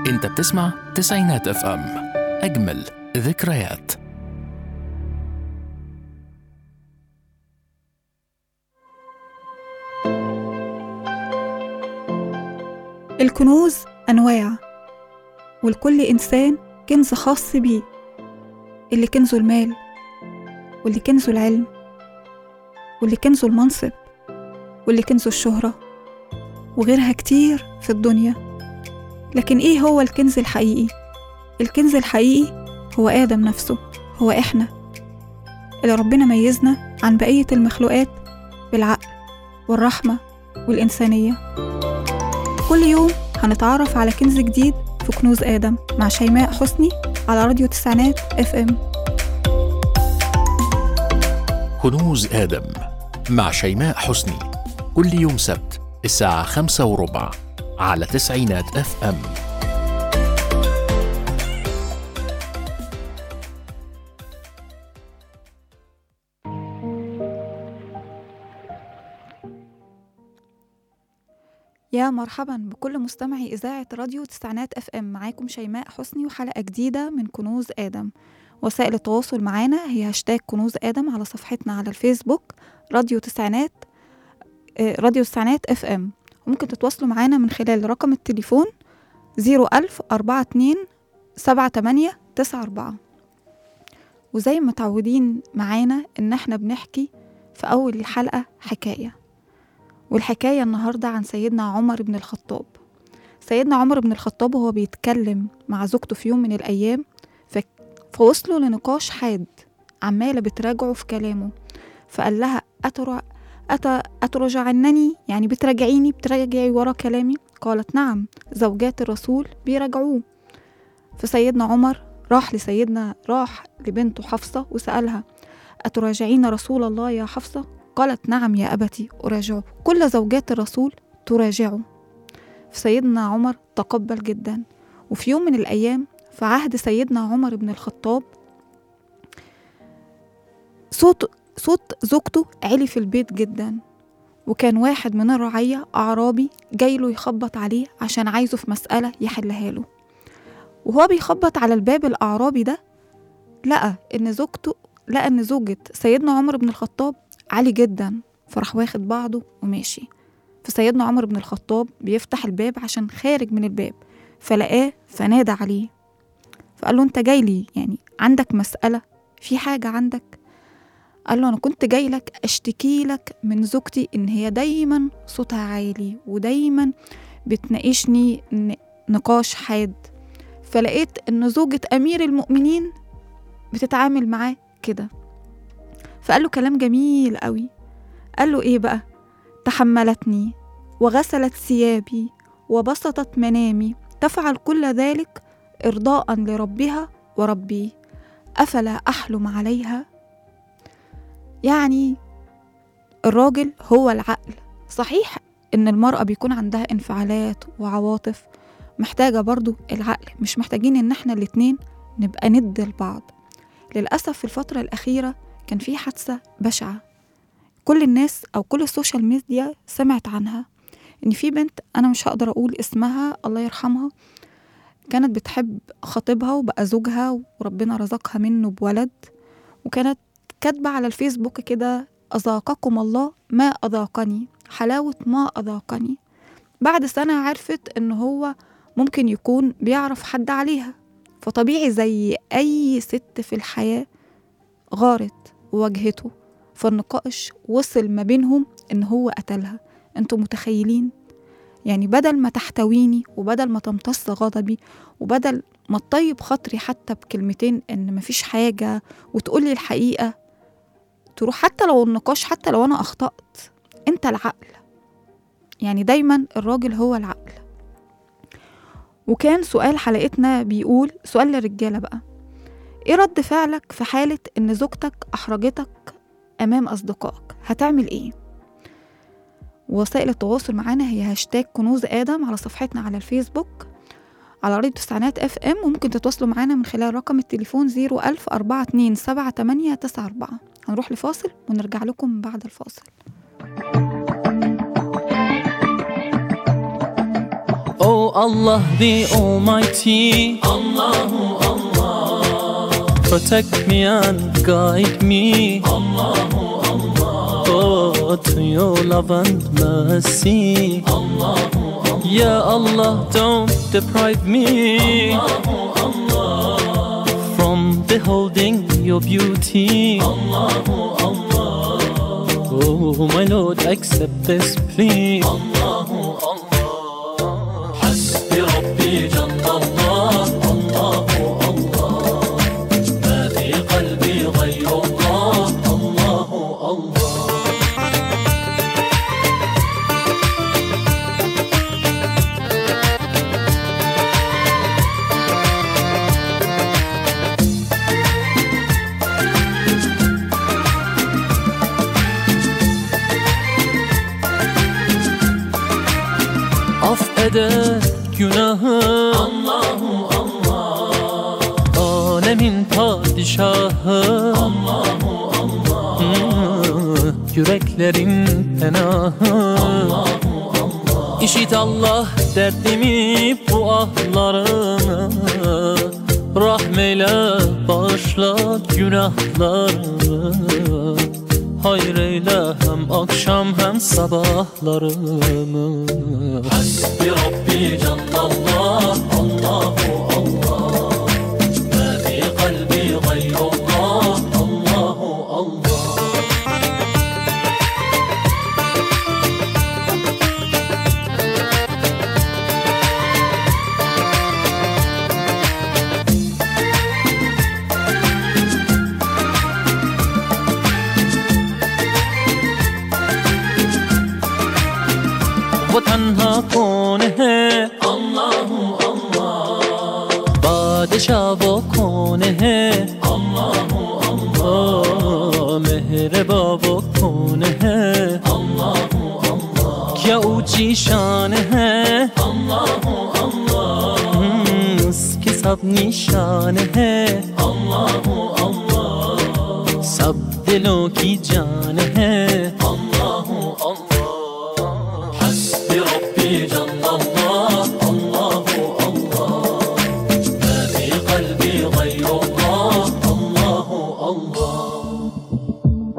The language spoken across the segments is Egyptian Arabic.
انت بتسمع تسعينات اف ام اجمل ذكريات الكنوز أنواع ولكل إنسان كنز خاص بيه اللي كنزه المال واللي كنزه العلم واللي كنزه المنصب واللي كنزه الشهرة وغيرها كتير في الدنيا لكن إيه هو الكنز الحقيقي؟ الكنز الحقيقي هو آدم نفسه هو إحنا اللي ربنا ميزنا عن بقية المخلوقات بالعقل والرحمة والإنسانية كل يوم هنتعرف على كنز جديد في كنوز آدم مع شيماء حسني على راديو تسعينات اف ام كنوز آدم مع شيماء حسني كل يوم سبت الساعة خمسة وربع على تسعينات اف ام يا مرحبا بكل مستمعي إذاعة راديو تسعينات اف ام معاكم شيماء حسني وحلقة جديدة من كنوز آدم وسائل التواصل معانا هي هاشتاج كنوز آدم على صفحتنا على الفيسبوك راديو تسعينات آه، راديو تسعينات اف ام وممكن تتواصلوا معانا من خلال رقم التليفون زيرو ألف أربعة اتنين سبعة تمانية تسعة أربعة وزي ما متعودين معانا إن احنا بنحكي في أول الحلقة حكاية والحكاية النهاردة عن سيدنا عمر بن الخطاب سيدنا عمر بن الخطاب وهو بيتكلم مع زوجته في يوم من الأيام ف- فوصلوا لنقاش حاد عمالة بتراجعه في كلامه فقال لها أترى أت... أترجعنني يعني بتراجعيني بتراجعي ورا كلامي قالت نعم زوجات الرسول بيراجعوه فسيدنا عمر راح لسيدنا راح لبنته حفصة وسألها أتراجعين رسول الله يا حفصة قالت نعم يا أبتي أراجعه كل زوجات الرسول تراجعه فسيدنا عمر تقبل جدا وفي يوم من الأيام في عهد سيدنا عمر بن الخطاب صوت صوت زوجته عالي في البيت جدا وكان واحد من الرعية أعرابي جايله يخبط عليه عشان عايزه في مسألة يحلها له وهو بيخبط على الباب الأعرابي ده لقى إن زوجته لقى إن زوجة سيدنا عمر بن الخطاب عالي جدا فراح واخد بعضه وماشي فسيدنا عمر بن الخطاب بيفتح الباب عشان خارج من الباب فلقاه فنادى عليه فقال له انت جاي لي يعني عندك مسألة في حاجة عندك قال له انا كنت جاي لك اشتكي لك من زوجتي ان هي دايما صوتها عالي ودايما بتناقشني ن- نقاش حاد فلقيت ان زوجة امير المؤمنين بتتعامل معاه كده فقال له كلام جميل قوي قال له ايه بقى تحملتني وغسلت ثيابي وبسطت منامي تفعل كل ذلك ارضاء لربها وربي افلا احلم عليها يعني الراجل هو العقل صحيح ان المراه بيكون عندها انفعالات وعواطف محتاجه برضو العقل مش محتاجين ان احنا الاتنين نبقى ند لبعض للاسف في الفتره الاخيره كان في حادثه بشعه كل الناس او كل السوشيال ميديا سمعت عنها ان في بنت انا مش هقدر اقول اسمها الله يرحمها كانت بتحب خطيبها وبقى زوجها وربنا رزقها منه بولد وكانت كاتبة على الفيسبوك كده أذاقكم الله ما أذاقني حلاوة ما أذاقني بعد سنة عرفت إن هو ممكن يكون بيعرف حد عليها فطبيعي زي أي ست في الحياة غارت وواجهته فالنقاش وصل ما بينهم إن هو قتلها انتوا متخيلين يعني بدل ما تحتويني وبدل ما تمتص غضبي وبدل ما تطيب خاطري حتى بكلمتين ان مفيش حاجة وتقولي الحقيقة تروح حتى لو النقاش حتى لو انا اخطأت انت العقل يعني دايما الراجل هو العقل وكان سؤال حلقتنا بيقول سؤال للرجالة بقى ايه رد فعلك في حالة ان زوجتك احرجتك امام اصدقائك هتعمل ايه وسائل التواصل معانا هي هاشتاج كنوز آدم على صفحتنا على الفيسبوك على راديو تسعينات اف ام وممكن تتواصلوا معانا من خلال رقم التليفون 01000 42 78 94 هنروح لفاصل ونرجع لكم بعد الفاصل Oh Allah the Almighty Allahu Allah Protect me and guide me Allahu Allah Oh to your love and mercy Allahu Allah Ya Allah don't deprive me Allahu Allah From beholding your beauty Allahu Allah Oh my Lord accept this plea Allahu Allah حسبي ربي جل الله الله الله ما في قلبي غير الله الله الله Af eder günahı Allahu Allah Alemin padişahı Allahu Allah Yüreklerin penahı Allahu Allah İşit Allah derdimi bu ahlarını Rahmeyle bağışla günahlarımı Hayır eyle hem akşam hem sabahlarımı Hasbi Rabbi Cellallah Allahu Allah Ma fi kalbi gayrullah Allahu Allah वो तन्हा कौन है अल्लाह अल्लाह बादशाह वो कौन है अल्लाह अल्लाह मेहरबा वो कौन है अल्लाह अल्लाह क्या ऊंची शान है अल्लाह अल्लाह उसकी सब निशान है अल्लाह अल्लाह सब दिलों की जान है अल्लाह अल्लाह حسبي ربي جل الله الله الله ما في قلبي غير الله الله الله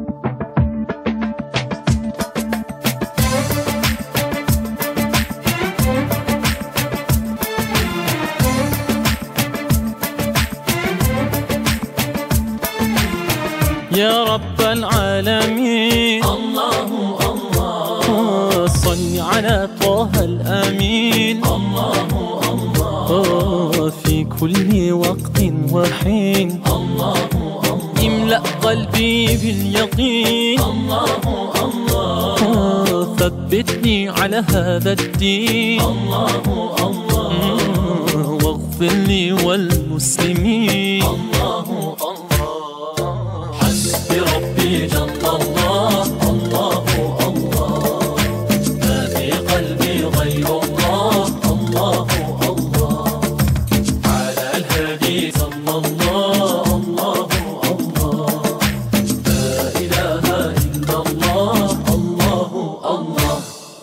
يا رب العالمين الله الله صل على طه الأمين الله الله في كل وقت وحين الله الله املأ قلبي باليقين الله الله ثبتني على هذا الدين الله الله واغفر لي والمسلمين الله الله حسبي ربي جل الله الله الله ما في قلبي غير الله الله الله على الهادي صلى الله الله الله لا إله إلا الله الله الله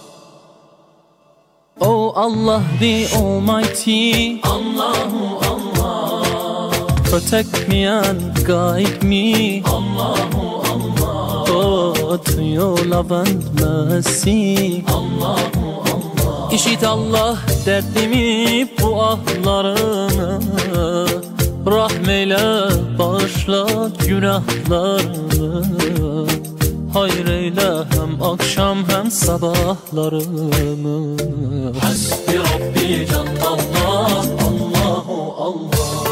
Oh Allah the Almighty Allahu Allah Protect me and guide me Allahu Allah Oh to your love and mercy Allahu Allah İşit Allah derdimi bu ahlarını Rahmeyle bağışla günahlarımı Hayır eyle hem akşam hem sabahlarımı Hasbi Rabbi Cellallah Allahu Allah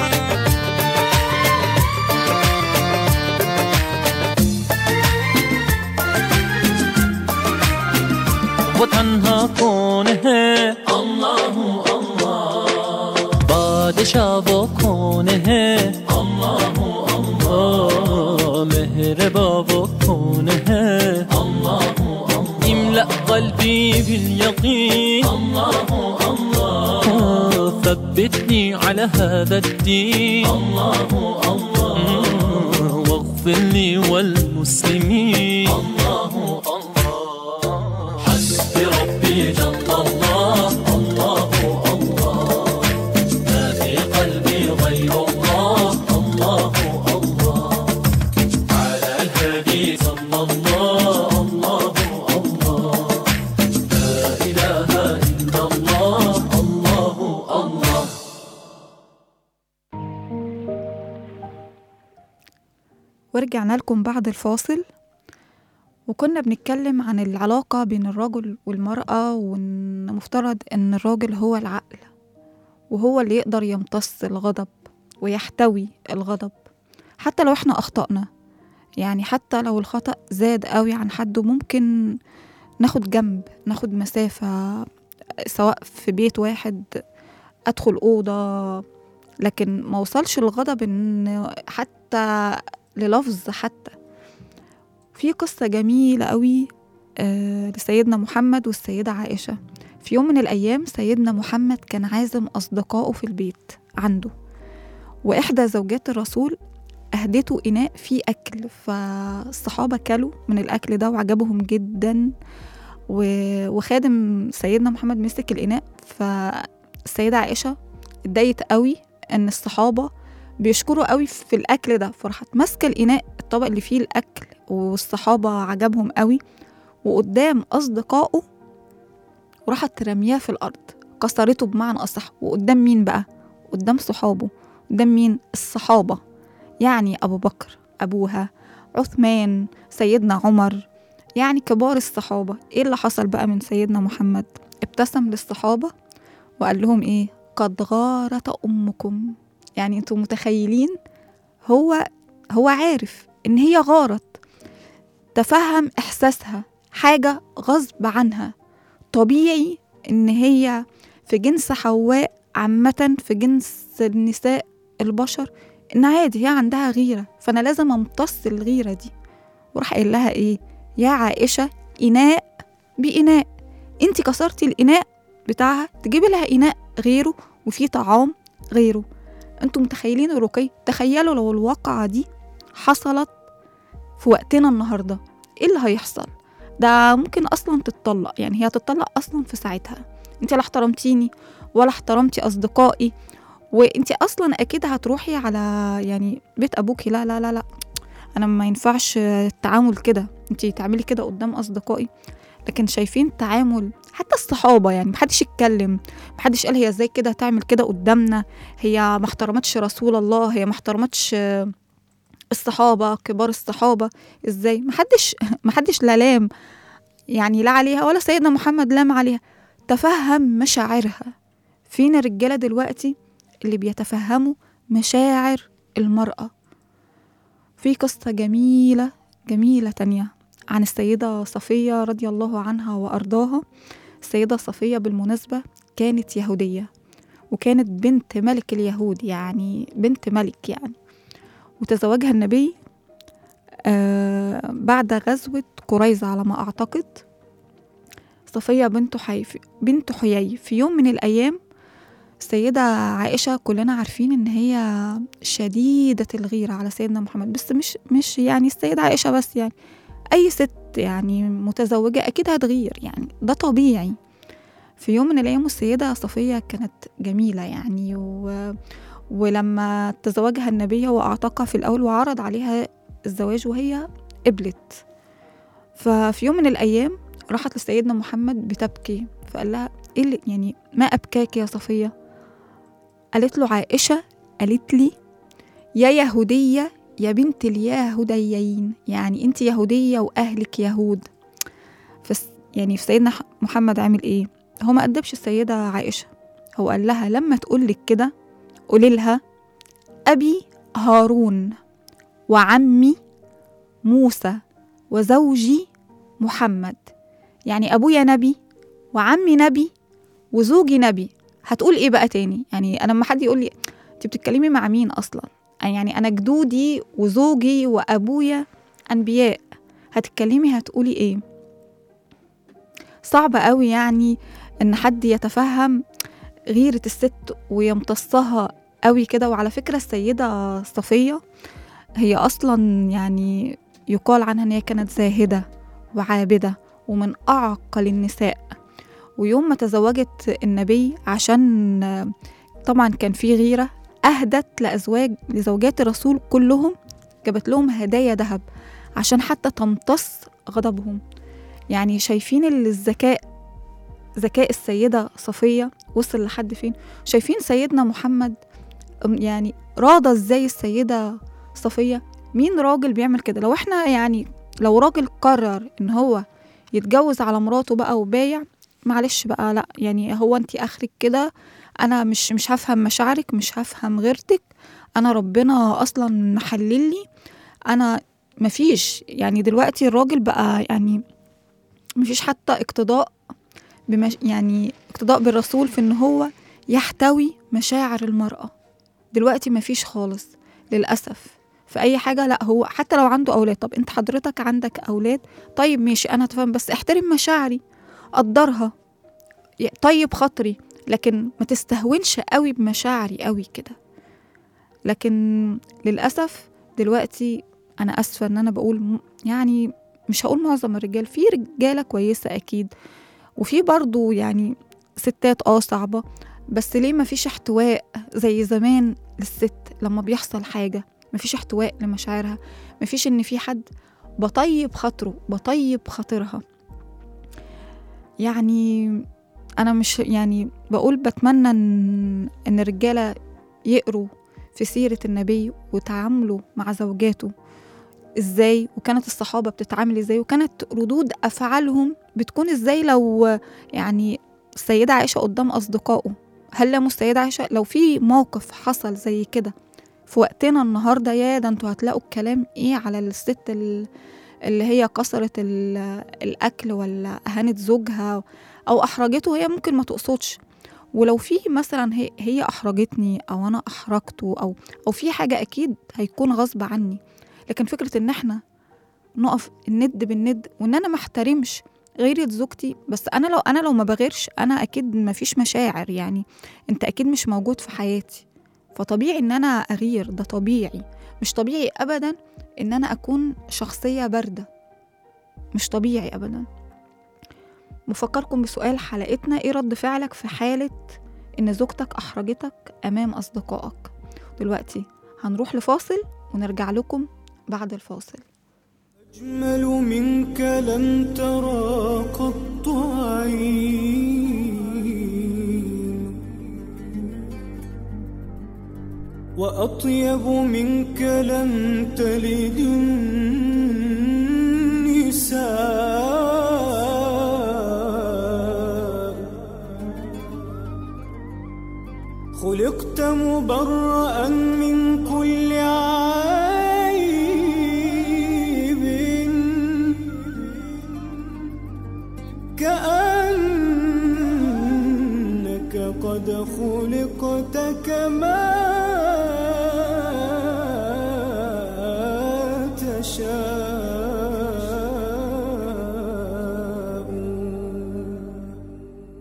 वो तन्हा कौन है अल्लाह अल्लाह बादशाह वो कौन है अल्लाह अल्लाह मेहरबा वो कौन है अल्लाह املأ قلبي باليقين الله الله ثبتني على هذا الدين الله الله واغفر لي والمسلمين الله الله حسبي ربي جل الله ورجعنا لكم بعد الفاصل وكنا بنتكلم عن العلاقة بين الرجل والمرأة وإن مفترض إن الراجل هو العقل وهو اللي يقدر يمتص الغضب ويحتوي الغضب حتى لو احنا أخطأنا يعني حتى لو الخطأ زاد قوي عن حده ممكن ناخد جنب ناخد مسافة سواء في بيت واحد أدخل أوضة لكن ما وصلش الغضب إن حتى للفظ حتى في قصة جميلة قوي آه لسيدنا محمد والسيدة عائشة في يوم من الأيام سيدنا محمد كان عازم أصدقائه في البيت عنده وإحدى زوجات الرسول أهدته إناء فيه أكل فالصحابة كلوا من الأكل ده وعجبهم جدا و- وخادم سيدنا محمد مسك الإناء فالسيدة عائشة اتضايقت قوي إن الصحابة بيشكروا قوي في الأكل ده فراحت ماسكة الإناء الطبق اللي فيه الأكل والصحابة عجبهم قوي وقدام أصدقائه وراحت رمياه في الأرض كسرته بمعنى أصح وقدام مين بقى؟ قدام صحابه قدام مين؟ الصحابة يعني أبو بكر أبوها عثمان سيدنا عمر يعني كبار الصحابة إيه اللي حصل بقى من سيدنا محمد؟ ابتسم للصحابة وقال لهم إيه؟ قد غارت أمكم يعني أنتوا متخيلين هو هو عارف إن هي غارت تفهم إحساسها حاجة غصب عنها طبيعي إن هي في جنس حواء عامة في جنس النساء البشر إن عادي هي عندها غيرة فأنا لازم أمتص الغيرة دي وراح قايل لها إيه يا عائشة إناء بإناء أنت كسرتي الإناء بتاعها تجيبي لها إناء غيره وفيه طعام غيره انتوا متخيلين الرقي تخيلوا لو الواقعة دي حصلت في وقتنا النهاردة ايه اللي هيحصل ده ممكن اصلا تتطلق يعني هي تتطلق اصلا في ساعتها انت لا احترمتيني ولا احترمتي اصدقائي وانت اصلا اكيد هتروحي على يعني بيت ابوكي لا لا لا لا انا ما ينفعش التعامل كده انت تعملي كده قدام اصدقائي لكن شايفين تعامل حتى الصحابة يعني محدش يتكلم محدش قال هي ازاي كده تعمل كده قدامنا هي ما احترمتش رسول الله هي ما احترمتش الصحابة كبار الصحابة ازاي محدش محدش لا لام يعني لا عليها ولا سيدنا محمد لام عليها تفهم مشاعرها فين الرجالة دلوقتي اللي بيتفهموا مشاعر المرأة في قصة جميلة جميلة تانية عن السيدة صفية رضي الله عنها وأرضاها السيدة صفية بالمناسبة كانت يهودية وكانت بنت ملك اليهود يعني بنت ملك يعني وتزوجها النبي آه بعد غزوة قريظة على ما أعتقد صفية بنت حي بنت حيي في يوم من الأيام السيدة عائشة كلنا عارفين إن هي شديدة الغيرة على سيدنا محمد بس مش مش يعني السيدة عائشة بس يعني أي ست يعني متزوجة أكيد هتغير يعني ده طبيعي في يوم من الأيام السيدة صفية كانت جميلة يعني و... ولما تزوجها النبي هو أعتقها في الأول وعرض عليها الزواج وهي قبلت ففي يوم من الأيام راحت لسيدنا محمد بتبكي فقال لها إيه اللي يعني ما أبكاك يا صفية قالت له عائشة قالت لي يا يهودية يا بنت اليهوديين يعني انت يهودية وأهلك يهود فس يعني في سيدنا محمد عامل ايه هو ما أدبش السيدة عائشة هو قال لها لما تقولك كده قولي لها أبي هارون وعمي موسى وزوجي محمد يعني أبويا نبي وعمي نبي وزوجي نبي هتقول ايه بقى تاني يعني انا لما حد يقول لي انت بتتكلمي مع مين اصلا يعني انا جدودي وزوجي وابويا انبياء هتتكلمي هتقولي ايه صعب قوي يعني ان حد يتفهم غيرة الست ويمتصها قوي كده وعلى فكرة السيدة صفية هي أصلا يعني يقال عنها إن هي كانت زاهدة وعابدة ومن أعقل النساء ويوم ما تزوجت النبي عشان طبعا كان في غيرة أهدت لأزواج لزوجات الرسول كلهم جابت لهم هدايا ذهب عشان حتى تمتص غضبهم يعني شايفين الذكاء ذكاء السيدة صفية وصل لحد فين شايفين سيدنا محمد يعني راضى ازاي السيدة صفية مين راجل بيعمل كده لو احنا يعني لو راجل قرر ان هو يتجوز على مراته بقى وبايع معلش بقى لا يعني هو انت اخرك كده انا مش مش هفهم مشاعرك مش هفهم غيرتك انا ربنا اصلا محلل لي انا مفيش يعني دلوقتي الراجل بقى يعني مفيش حتى اقتضاء بمش يعني اقتضاء بالرسول في ان هو يحتوي مشاعر المرأة دلوقتي مفيش خالص للأسف في أي حاجة لا هو حتى لو عنده أولاد طب أنت حضرتك عندك أولاد طيب ماشي أنا تفهم بس احترم مشاعري قدرها ي- طيب خاطري لكن ما تستهونش قوي بمشاعري قوي كده لكن للأسف دلوقتي أنا أسفة إن أنا بقول م- يعني مش هقول معظم الرجال في رجالة كويسة أكيد وفي برضو يعني ستات اه صعبة بس ليه مفيش احتواء زي زمان للست لما بيحصل حاجة مفيش احتواء لمشاعرها مفيش ان في حد بطيب خاطره بطيب خاطرها يعني انا مش يعني بقول بتمنى ان ان الرجاله يقروا في سيره النبي وتعاملوا مع زوجاته ازاي وكانت الصحابه بتتعامل ازاي وكانت ردود افعالهم بتكون ازاي لو يعني السيده عائشه قدام اصدقائه هل لموا السيده عائشه لو في موقف حصل زي كده في وقتنا النهارده يا ده انتوا هتلاقوا الكلام ايه على الست ال- اللي هي كسرت ال- الاكل ولا اهانت زوجها او احرجته هي ممكن ما تقصدش ولو في مثلا هي, هي احرجتني او انا احرجته او او في حاجه اكيد هيكون غصب عني لكن فكره ان احنا نقف الند بالند وان انا ما احترمش غيرة زوجتي بس انا لو انا لو ما بغيرش انا اكيد ما فيش مشاعر يعني انت اكيد مش موجود في حياتي فطبيعي ان انا اغير ده طبيعي مش طبيعي ابدا ان انا اكون شخصيه بارده مش طبيعي ابدا بفكركم بسؤال حلقتنا ايه رد فعلك في حاله ان زوجتك احرجتك امام اصدقائك دلوقتي هنروح لفاصل ونرجع لكم بعد الفاصل أجمل منك لم ترى قط عين وأطيب منك لم تلد النساء خلقت مبرأ من كل عيب كأنك قد خلقت كما تشاء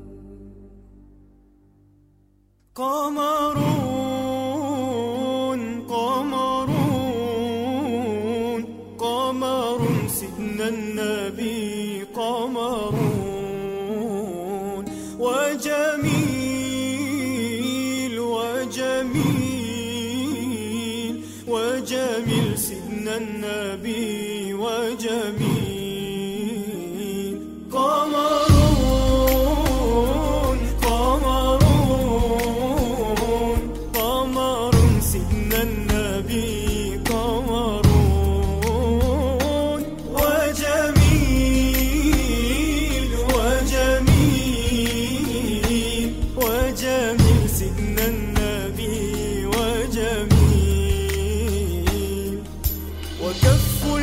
قمرون قمرون قمر سيدنا النبي قمرون وجميل وجميل وجميل سيدنا النبي وجميل قمرون قمرون قمر سيدنا النبي قمرون وجميل وجميل وجميل سيدنا النبي وجميل وكف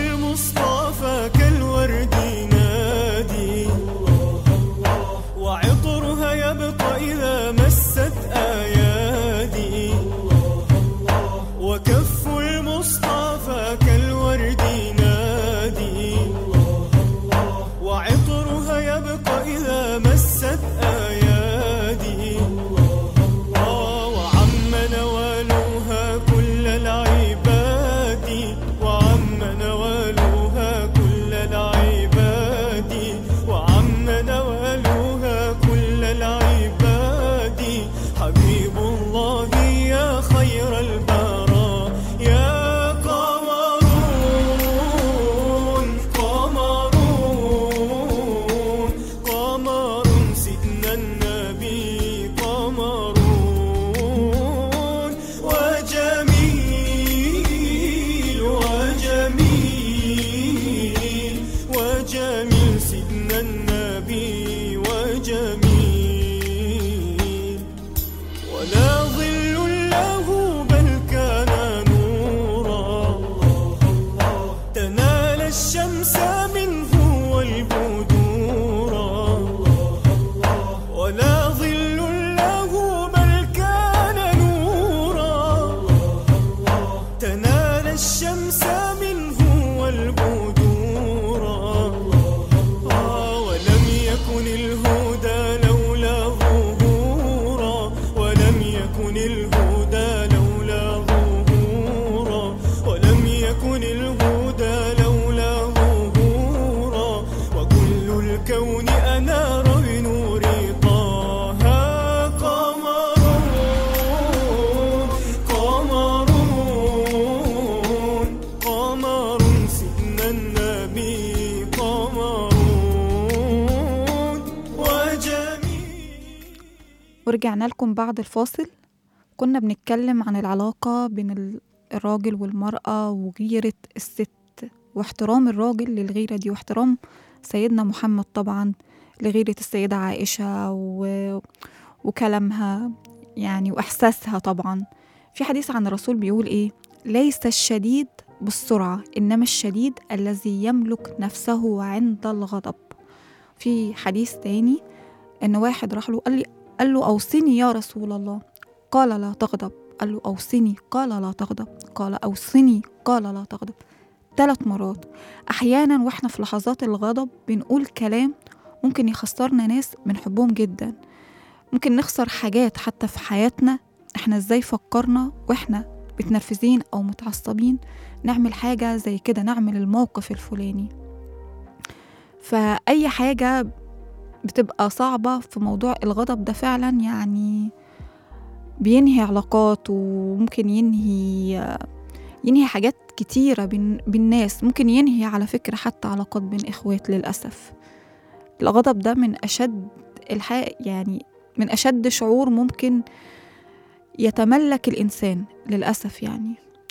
الهدى لولا ظهورا ولم يكن الهدى لولا ظهورا ولم يكن الهدى لولا ظهورا وكل الكون أنار بنور طه قمرون قمرون قمر سيدنا النبي قمرون وجميل ورجعنا لكم بعد الفاصل كنا بنتكلم عن العلاقة بين ال- الراجل والمرأة وغيرة الست واحترام الراجل للغيرة دي واحترام سيدنا محمد طبعا لغيرة السيدة عائشة و... وكلامها يعني وإحساسها طبعا في حديث عن الرسول بيقول إيه ليس الشديد بالسرعة إنما الشديد الذي يملك نفسه عند الغضب في حديث تاني إن واحد راح له قال لي قال له أوصني يا رسول الله قال لا تغضب قال له أوصني قال لا تغضب قال أوصني قال لا تغضب ثلاث مرات أحيانا وإحنا في لحظات الغضب بنقول كلام ممكن يخسرنا ناس بنحبهم جدا ممكن نخسر حاجات حتى في حياتنا إحنا إزاي فكرنا وإحنا متنرفزين أو متعصبين نعمل حاجة زي كده نعمل الموقف الفلاني فأي حاجة بتبقى صعبة في موضوع الغضب ده فعلا يعني بينهي علاقات وممكن ينهي ينهي حاجات كتيرة بين, بين ناس ممكن ينهي على فكرة حتى علاقات بين إخوات للأسف الغضب ده من أشد الحق يعني من أشد شعور ممكن يتملك الإنسان للأسف يعني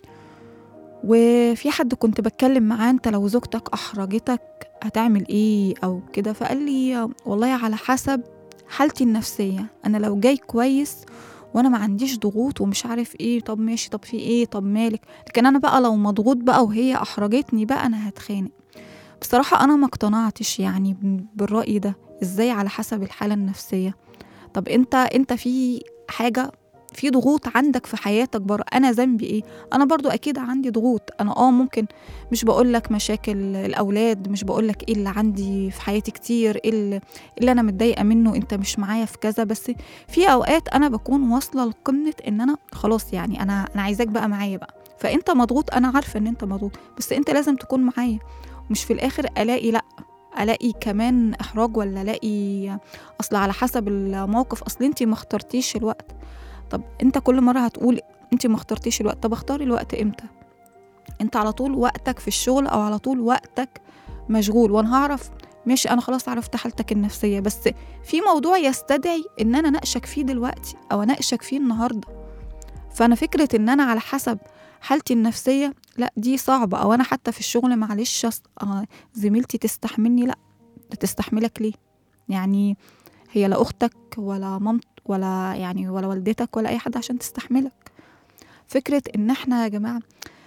وفي حد كنت بتكلم معاه انت لو زوجتك احرجتك هتعمل ايه او كده فقال لي والله على حسب حالتي النفسية انا لو جاي كويس وانا ما عنديش ضغوط ومش عارف ايه طب ماشي طب في ايه طب مالك لكن انا بقى لو مضغوط بقى وهي احرجتني بقى انا هتخانق بصراحة انا ما اقتنعتش يعني بالرأي ده ازاي على حسب الحالة النفسية طب انت انت في حاجة في ضغوط عندك في حياتك بره انا ذنبي ايه انا برضو اكيد عندي ضغوط انا اه ممكن مش بقول لك مشاكل الاولاد مش بقول لك ايه اللي عندي في حياتي كتير ايه اللي, اللي انا متضايقه منه انت مش معايا في كذا بس في اوقات انا بكون واصله لقمه ان انا خلاص يعني انا انا عايزاك بقى معايا بقى فانت مضغوط انا عارفه ان انت مضغوط بس انت لازم تكون معايا مش في الاخر الاقي لا الاقي كمان احراج ولا الاقي اصل على حسب الموقف اصل انت ما اخترتيش الوقت طب انت كل مره هتقول انت ما اخترتيش الوقت طب اختار الوقت امتى انت على طول وقتك في الشغل او على طول وقتك مشغول وانا هعرف ماشي انا خلاص عرفت حالتك النفسيه بس في موضوع يستدعي ان انا اناقشك فيه دلوقتي او اناقشك فيه النهارده فانا فكره ان انا على حسب حالتي النفسيه لا دي صعبه او انا حتى في الشغل معلش آه زميلتي تستحملني لا تستحملك ليه يعني هي لا اختك ولا مامت ولا يعني ولا والدتك ولا اي حد عشان تستحملك فكره ان احنا يا جماعه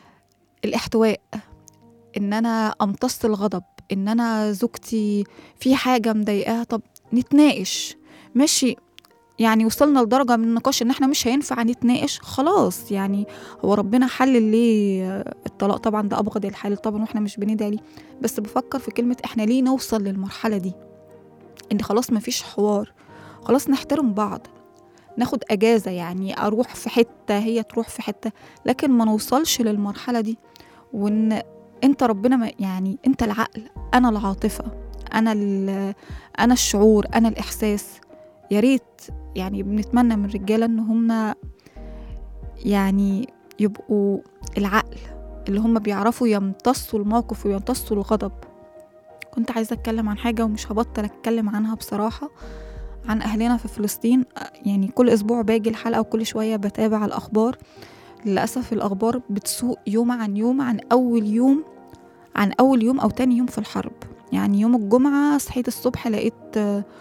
الاحتواء ان انا امتص الغضب ان انا زوجتي في حاجه مضايقاها طب نتناقش ماشي يعني وصلنا لدرجه من النقاش ان احنا مش هينفع نتناقش خلاص يعني هو ربنا حلل ليه الطلاق طبعا ده ابغض الحلال طبعا واحنا مش بندعي ليه بس بفكر في كلمه احنا ليه نوصل للمرحله دي ان خلاص مفيش حوار خلاص نحترم بعض ناخد اجازه يعني اروح في حته هي تروح في حته لكن ما نوصلش للمرحله دي وان انت ربنا ما يعني انت العقل انا العاطفه انا انا الشعور انا الاحساس يا ريت يعني بنتمنى من الرجاله ان هم يعني يبقوا العقل اللي هم بيعرفوا يمتصوا الموقف ويمتصوا الغضب كنت عايزه اتكلم عن حاجه ومش هبطل اتكلم عنها بصراحه عن اهلنا في فلسطين يعني كل اسبوع باجي الحلقه وكل شويه بتابع الاخبار للاسف الاخبار بتسوء يوم عن يوم عن اول يوم عن اول يوم او تاني يوم في الحرب يعني يوم الجمعه صحيت الصبح لقيت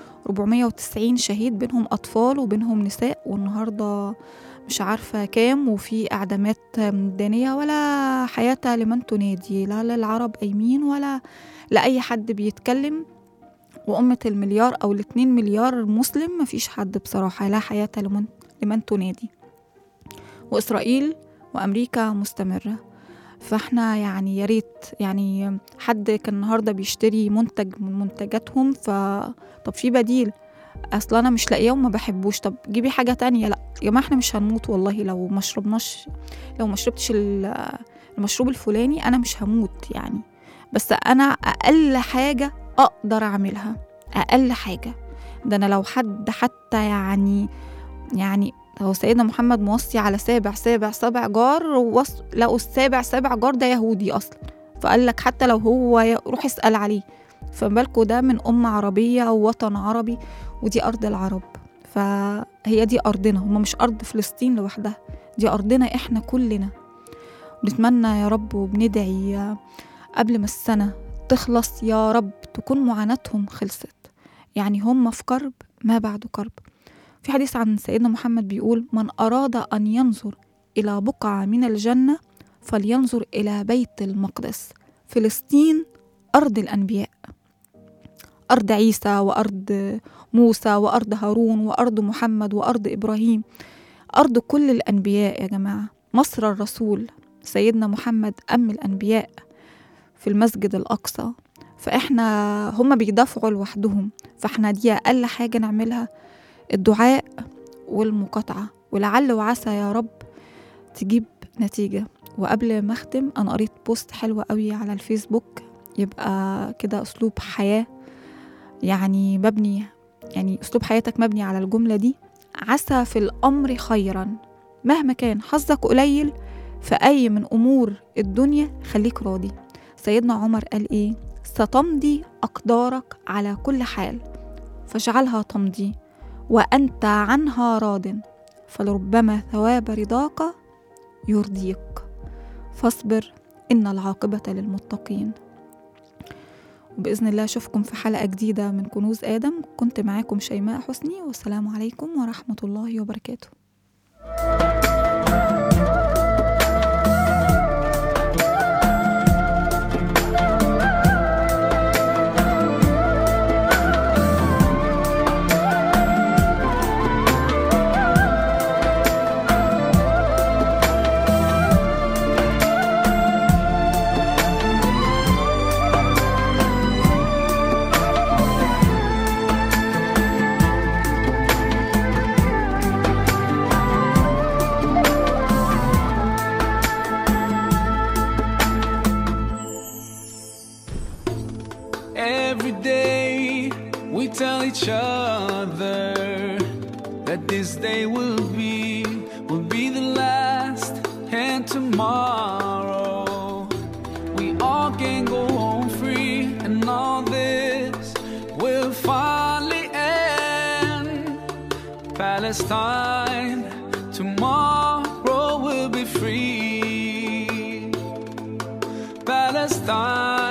490 شهيد بينهم اطفال وبينهم نساء والنهارده مش عارفة كام وفي إعدامات مدانية ولا حياة لمن تنادي لا للعرب أيمين ولا لأي حد بيتكلم وأمة المليار أو الاتنين مليار مسلم مفيش حد بصراحة لا حياة لمن, لمن تنادي وإسرائيل وأمريكا مستمرة فاحنا يعني يا ريت يعني حد كان النهارده بيشتري منتج من منتجاتهم ف طب في بديل اصل انا مش لاقياه وما بحبوش طب جيبي حاجه تانية لا يا جماعه احنا مش هنموت والله لو ما شربناش لو ما شربتش ال- المشروب الفلاني انا مش هموت يعني بس انا اقل حاجه اقدر اعملها اقل حاجه ده انا لو حد حتى يعني يعني هو سيدنا محمد موصي على سابع سابع سبع جار ووص... لقوا السابع سابع جار ده يهودي اصلا فقال لك حتى لو هو ي- روح اسال عليه فبالكوا ده من أمة عربية أو وطن عربي ودي أرض العرب فهي دي أرضنا هما مش أرض فلسطين لوحدها دي أرضنا إحنا كلنا بنتمنى يا رب وبندعي قبل ما السنة تخلص يا رب تكون معاناتهم خلصت يعني هم في كرب ما بعد كرب في حديث عن سيدنا محمد بيقول من أراد أن ينظر إلى بقعة من الجنة فلينظر إلى بيت المقدس فلسطين أرض الأنبياء أرض عيسى وأرض موسى وأرض هارون وأرض محمد وأرض إبراهيم أرض كل الأنبياء يا جماعة مصر الرسول سيدنا محمد أم الأنبياء في المسجد الأقصى فإحنا هما بيدافعوا لوحدهم فإحنا دي أقل حاجة نعملها الدعاء والمقاطعة ولعل وعسى يا رب تجيب نتيجة وقبل ما أختم أنا قريت بوست حلو قوي على الفيسبوك يبقى كده أسلوب حياة يعني مبني يعني أسلوب حياتك مبني على الجملة دي عسى في الأمر خيرا مهما كان حظك قليل في أي من أمور الدنيا خليك راضي سيدنا عمر قال إيه ستمضي أقدارك على كل حال فاجعلها تمضي وأنت عنها راض فلربما ثواب رضاك يرضيك فاصبر إن العاقبة للمتقين وبإذن الله أشوفكم في حلقة جديدة من كنوز آدم كنت معاكم شيماء حسني والسلام عليكم ورحمة الله وبركاته Every day we tell each other that this day will be will be the last and tomorrow we all can go home free and all this will finally end Palestine tomorrow will be free Palestine